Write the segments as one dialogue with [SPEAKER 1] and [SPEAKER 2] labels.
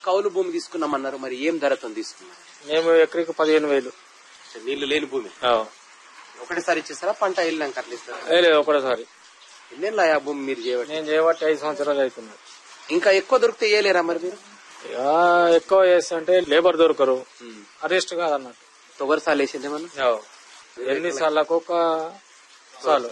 [SPEAKER 1] కౌలు భూమి తీసుకున్నామన్నారు మరి ఏం ధరతో తీసుకున్నారు
[SPEAKER 2] మేము ఎకరికి పదిహేను వేలు
[SPEAKER 1] నీళ్లు లేని భూమి
[SPEAKER 2] ఆ.
[SPEAKER 1] ఒకటేసారి ఇచ్చేస్తారా పంట వెళ్ళినాక అట్లా ఇస్తారా
[SPEAKER 2] ఏ లేదు ఒకటేసారి
[SPEAKER 1] ఎన్నేళ్ళ ఆ భూమి మీరు చేయబట్టి
[SPEAKER 2] నేను చేయబట్టి ఐదు సంవత్సరాలు అవుతున్నాయి
[SPEAKER 1] ఇంకా ఎక్కువ దొరికితే వేయలేరా మరి మీరు
[SPEAKER 2] ఇక ఎక్కువ చేస్తే అంటే లేబర్ దొరకరు అరెస్ట్ కాదన్నట్టు
[SPEAKER 1] తొగరసాలు వేసింది ఏమన్నా
[SPEAKER 2] ఎన్ని సార్లకు ఒక సార్లు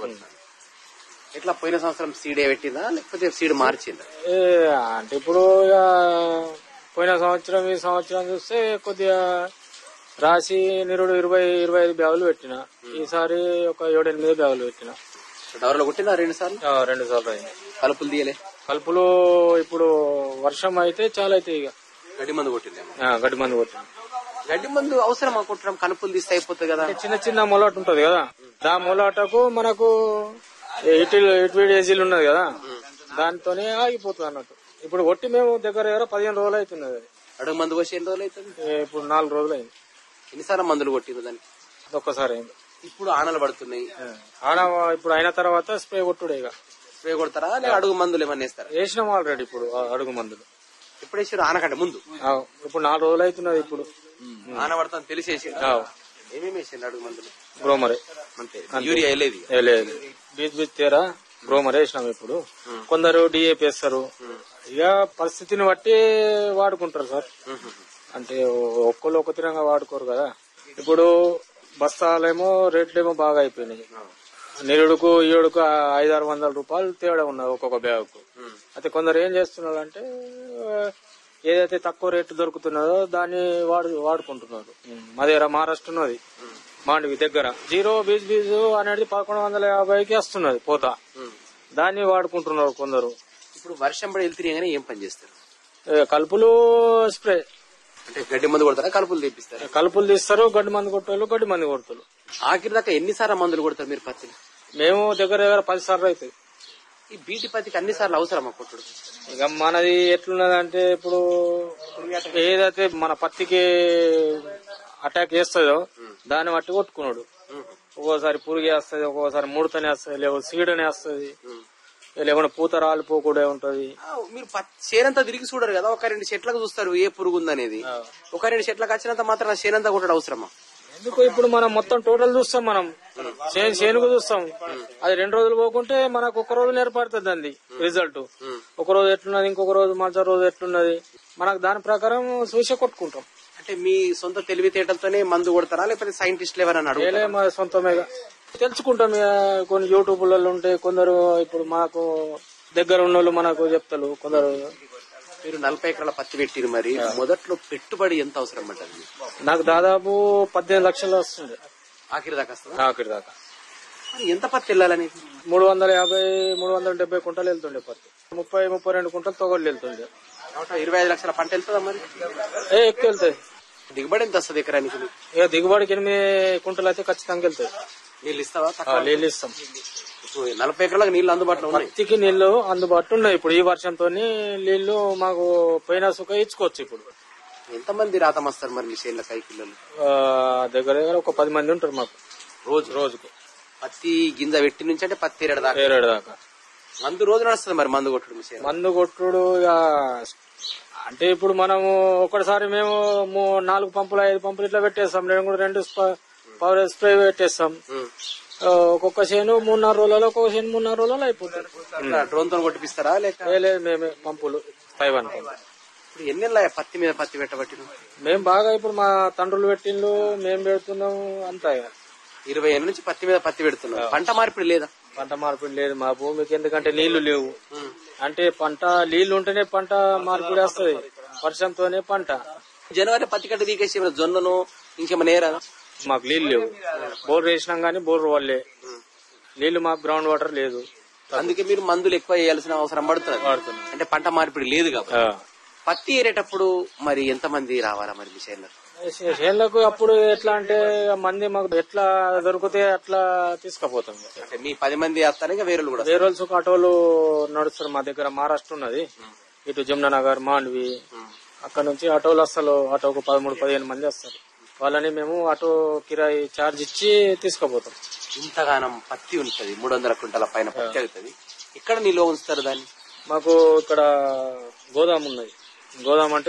[SPEAKER 1] ఎట్లా పోయిన సంవత్సరం సీడే పెట్టిందా లేకపోతే సీడ్ మార్చిందా
[SPEAKER 2] ఏ, అంటే ఇప్పుడు ఇక పోయిన సంవత్సరం ఈ సంవత్సరం చూస్తే కొద్దిగా రాసి నిరుడు ఇరవై ఇరవై ఐదు బ్యాగులు పెట్టిన ఈసారి ఒక ఏడెనిమిది బ్యాగులు పెట్టిన
[SPEAKER 1] డవర్లో కొట్టిందా రెండు సార్లు
[SPEAKER 2] ఆ, రెండు సార్లు అయింది
[SPEAKER 1] కలుపులు తీయలే
[SPEAKER 2] కలుపులు ఇప్పుడు వర్షం అయితే చాలా అయితే ఇక
[SPEAKER 1] గడ్డి మందు కొట్టిందేమో
[SPEAKER 2] ఆ, గడ్డి మంది కొట్టిన
[SPEAKER 1] గడ్డి మందు అవసరమా కొట్టడం కలుపులు తీస్తే అయిపోతుంది కదా
[SPEAKER 2] చిన్న చిన్న మొలాట ఉంటది కదా దా మొలాటకు మనకు ఇటు ఇటు ఏజీలు ఉన్నది కదా దానితోనే ఆగిపోతుంది అన్నట్టు ఇప్పుడు కొట్టి మేము దగ్గర దగ్గర పదిహేను రోజులు అవుతున్నది అది
[SPEAKER 1] అడుగు మందు వచ్చి ఎన్ని రోజులు అవుతుంది
[SPEAKER 2] ఏ, ఇప్పుడు నాలుగు రోజులు అయింది
[SPEAKER 1] ఎన్నిసార్లు మందులు కొట్టింది దానికి
[SPEAKER 2] ఒక్కసారి అయింది
[SPEAKER 1] ఇప్పుడు ఆనలు పడుతున్నాయి
[SPEAKER 2] ఆడ ఇప్పుడు అయిన తర్వాత స్ప్రే కొట్టుడే ఇక
[SPEAKER 1] స్ప్రే కొడతారా లేదా అడుగు మందులు ఏమన్నా వేస్తారా
[SPEAKER 2] వేసినాం ఆల్రెడీ ఇప్పుడు ఆ అడుగు మందులు
[SPEAKER 1] ఎప్పుడు వేసారు ఆనకంటే ముందు
[SPEAKER 2] ఆ, ఇప్పుడు నాలుగు రోజులు అవుతున్నది ఇప్పుడు
[SPEAKER 1] ఆన పడుతుంది తెలిసేసి
[SPEAKER 2] ఆ,
[SPEAKER 1] ఏమేమి వేసిండు అడుగు మందులు
[SPEAKER 2] గ్రోమరే
[SPEAKER 1] అంతే యూరియా వెళ్ళేది
[SPEAKER 2] ఏ లేదు బీచ్ బీచ్ తీరా గ్రోమర్ వేసినాం ఇప్పుడు కొందరు డిఏపి వేస్తారు ఇక పరిస్థితిని బట్టి వాడుకుంటారు సార్ అంటే ఒక్కళ్ళు ఒక తిరంగా వాడుకోరు కదా ఇప్పుడు బస్తాలేమో రేట్లేమో బాగా అయిపోయినాయి నిరుడుకు ఈడుకు ఐదు ఆరు వందల రూపాయలు తేడా ఉన్నది ఒక్కొక్క బ్యాగుకు అయితే కొందరు ఏం చేస్తున్నారు అంటే ఏదైతే తక్కువ రేటు దొరుకుతున్నదో దాన్ని వాడు వాడుకుంటున్నారు మా దగ్గర మహారాష్ట్ర ఉన్నది మాండవి దగ్గర జీరో బీజ్ బీజ్ అనేది పదకొండు వందల యాభైకి వస్తున్నది పోత దాన్ని వాడుకుంటున్నారు కొందరు
[SPEAKER 1] ఇప్పుడు వర్షం పడి వెళ్తున్నాయి ఏం పని చేస్తారు
[SPEAKER 2] ఏ, కలుపులు స్ప్రే
[SPEAKER 1] అంటే గడ్డి మందు కొడతారా కలుపులు తెప్పిస్తారా
[SPEAKER 2] కలుపులు తీస్తారు గడ్డి మంది కొట్టేళ్ళు గడ్డి మంది కొడతారు
[SPEAKER 1] ఆఖరి దాకా ఎన్నిసార్లు మందులు కొడతారు మీరు పత్తిని
[SPEAKER 2] మేము దగ్గర దగ్గర పది సార్లు అవుతుంది
[SPEAKER 1] ఈ బీటి పత్తికి అన్ని సార్లు అవసరమా కొట్టుడు
[SPEAKER 2] ఇక మనది ఎట్లున్నదంటే ఇప్పుడు ఏదైతే మన పత్తికి అటాక్ చేస్తుందో దాన్ని బట్టి కొట్టుకున్నాడు ఒక్కోసారి పురుగు వేస్తుంది ఒక్కోసారి ముడతనే వస్తుంది లేకపోతే సీడనే వస్తుంది లేకుంటే పూత రాలిపోకుండా ఉంటది
[SPEAKER 1] ఆ, మీరు పత్- చేనంతా తిరిగి చూడరు కదా ఒక రెండు చెట్లకు చూస్తారు ఏ పురుగు ఉందనేది ఒక రెండు చెట్లకు వచ్చినంత మాత్రం చేనంతా కొట్టడం అవసరమా
[SPEAKER 2] ఎందుకు ఇప్పుడు మనం మొత్తం టోటల్ చూస్తాం మనం చే- చేనుకు చూస్తాం అది రెండు రోజులు పోకుంటే మనకు ఒక రోజు ఏర్పడుతుంది అంది రిజల్ట్ ఒక రోజు ఎట్లున్నది ఇంకొక రోజు మధ్య రోజు ఎట్లున్నది మనకు దాని ప్రకారం చూసి కొట్టుకుంటాం
[SPEAKER 1] అంటే మీ సొంత తెలివితేటలతోనే మందు కొడతారా లేకపోతే సైంటిస్టులు ఎవరైనా అడుగు
[SPEAKER 2] ఏలే మా సొంతమేగా తెలుసుకుంటాం ఇక కొన్ని యూట్యూబ్లలో ఉంటే కొందరు ఇప్పుడు మాకు దగ్గర ఉన్న వాళ్ళు మనకు చెప్తారు కొందరు
[SPEAKER 1] మీరు నలభై ఎకరాల పత్తి పెట్టిరు మరి మొదట్లో పెట్టుబడి ఎంత అవసరం పడ్డది మీకు?
[SPEAKER 2] నాకు దాదాపు పద్దెనిమిది లక్షలు వస్తుంది
[SPEAKER 1] ఆఖరి దాకా వస్తుందా?
[SPEAKER 2] ఆఖరి దాకా
[SPEAKER 1] మరి ఎంత పత్తి వెళ్ళాలని
[SPEAKER 2] మూడు వందల యాభై మూడు వందల డెబ్బై కుంటలు వెళ్తుండే పత్తి ముప్పై ముప్పై రెండు కుంటలు తొగళ్ళు వెళ్తుండే
[SPEAKER 1] నూట ఇరవై ఐదు లక్షల పంట వెళ్తుందా మరి
[SPEAKER 2] ఏ ఎక్కువ వెళ్తాయి
[SPEAKER 1] దిగుబడి ఎంత వస్తుంది ఎకరానికి మీకు?
[SPEAKER 2] ఇక దిగుబడికి ఎనిమిది కుంటలు అయితే ఖచ్చితంగా వెళ్తాయి
[SPEAKER 1] నీళ్ళు ఇస్తావా
[SPEAKER 2] ఆ,
[SPEAKER 1] తక్కువ?
[SPEAKER 2] నీళ్ళు ఇస్తాం
[SPEAKER 1] ఇప్పుడు నలభై ఎకరాలకు నీళ్ళు అందుబాటులో ఉన్నాయి
[SPEAKER 2] పత్తికి నీళ్లు అందుబాటులో ఉన్నాయి ఇప్పుడు ఈ వర్షంతో నీళ్లు మాకు పోయిన సుఖ ఇచ్చుకోవచ్చు ఇప్పుడు
[SPEAKER 1] ఎంతమంది రాతం వస్తారు మరి మీ చేనుల కై పిల్లలు
[SPEAKER 2] ఆ, దగ్గర దగ్గర ఒక పది మంది ఉంటారు మాకు
[SPEAKER 1] రోజు
[SPEAKER 2] రోజుకు
[SPEAKER 1] పత్తి గింజ పెట్టి నుంచి అంటే పత్తి ఏరడు దాకా
[SPEAKER 2] ఏరేడు దాకా
[SPEAKER 1] మందు రోజు నడుస్తుంది మరి మందు కొట్టుడు మీ చేను
[SPEAKER 2] మందు కొట్టుడు ఇక అంటే ఇప్పుడు మనము ఒకటిసారి మేము మూ- నాలుగు పంపులు ఐదు పంపులు ఇట్లా పెట్టేస్తాం నేను కూడా రెండు స్ప- పవర్ స్ప్రే పెట్టేస్తాం ఆ, ఒక్కొక్క చేను మూడున్నర రోజులలో ఒక్కొక్క చేను మూడున్నర రోజులలో అయిపోతుంది
[SPEAKER 1] డ్రోన్ తో కొట్టిపిస్తారా లేక
[SPEAKER 2] ఏ లేదు మేమే పంపులు తైవాన్ పంపులు
[SPEAKER 1] ఇప్పుడు ఎన్ని పత్తి మీద పత్తి పెట్టబట్టి
[SPEAKER 2] మేము బాగా ఇప్పుడు మా తండ్రులు పెట్టిండ్రు మేము పెడుతున్నాం అంతా ఇక.
[SPEAKER 1] ఇరవై ఏళ్ళ నుంచి పత్తి మీద పత్తి పెడుతున్నాం పంట మార్పిడి లేదా
[SPEAKER 2] పంట మార్పిడి లేదు మా భూమికి ఎందుకంటే నీళ్లు లేవు అంటే పంట నీళ్లు ఉంటేనే పంట మార్పిడి వస్తుంది వర్షంతోనే పంట
[SPEAKER 1] జనవరి పత్తి కట్ట తీకేసి ఏమైనా జొన్నను ఇంకేమైనా ఏరా
[SPEAKER 2] మాకు నీళ్లు లేవు బోర్ వేసినాం గానీ బోర్ వాళ్ళే నీళ్లు మాకు గ్రౌండ్ వాటర్ లేదు
[SPEAKER 1] అందుకే మీరు మందులు ఎక్కువ వేయాల్సిన అవసరం పడుతుంది అంటే పంట మార్పిడి లేదు కాబట్టి
[SPEAKER 2] ఆ.
[SPEAKER 1] పత్తి ఏరేటప్పుడు మరి ఎంత మంది రావాలా మరి మీ చేనులో
[SPEAKER 2] చే- చేనులకు అప్పుడు ఎట్లా అంటే మంది మాకు ఎట్లా దొరికితే అట్లా తీసుకుపోతాం
[SPEAKER 1] అంటే మీ పది మంది వేస్తారు ఇంకా వేరే కూడా
[SPEAKER 2] వేరే రోజు ఆటోలు నడుస్తారు మా దగ్గర మహారాష్ట్ర ఉన్నది ఇటు జమునానగర్ మాండ్వి అక్కడ నుంచి ఆటోలు అసలు ఆటోకు పదమూడు పదిహేను మంది వస్తారు వాళ్ళని మేము ఆటో కిరాయి ఛార్జ్ ఇచ్చి తీసుకుపోతాం
[SPEAKER 1] ఇంతగానం పత్తి ఉంటది మూడు వందల క్వింటాల పైన పత్తి అవుతుంది ఇక్కడ నిల్వ ఉంచుతారు దాన్ని
[SPEAKER 2] మాకు ఇక్కడ గోదాం ఉన్నది గోదాం అంటే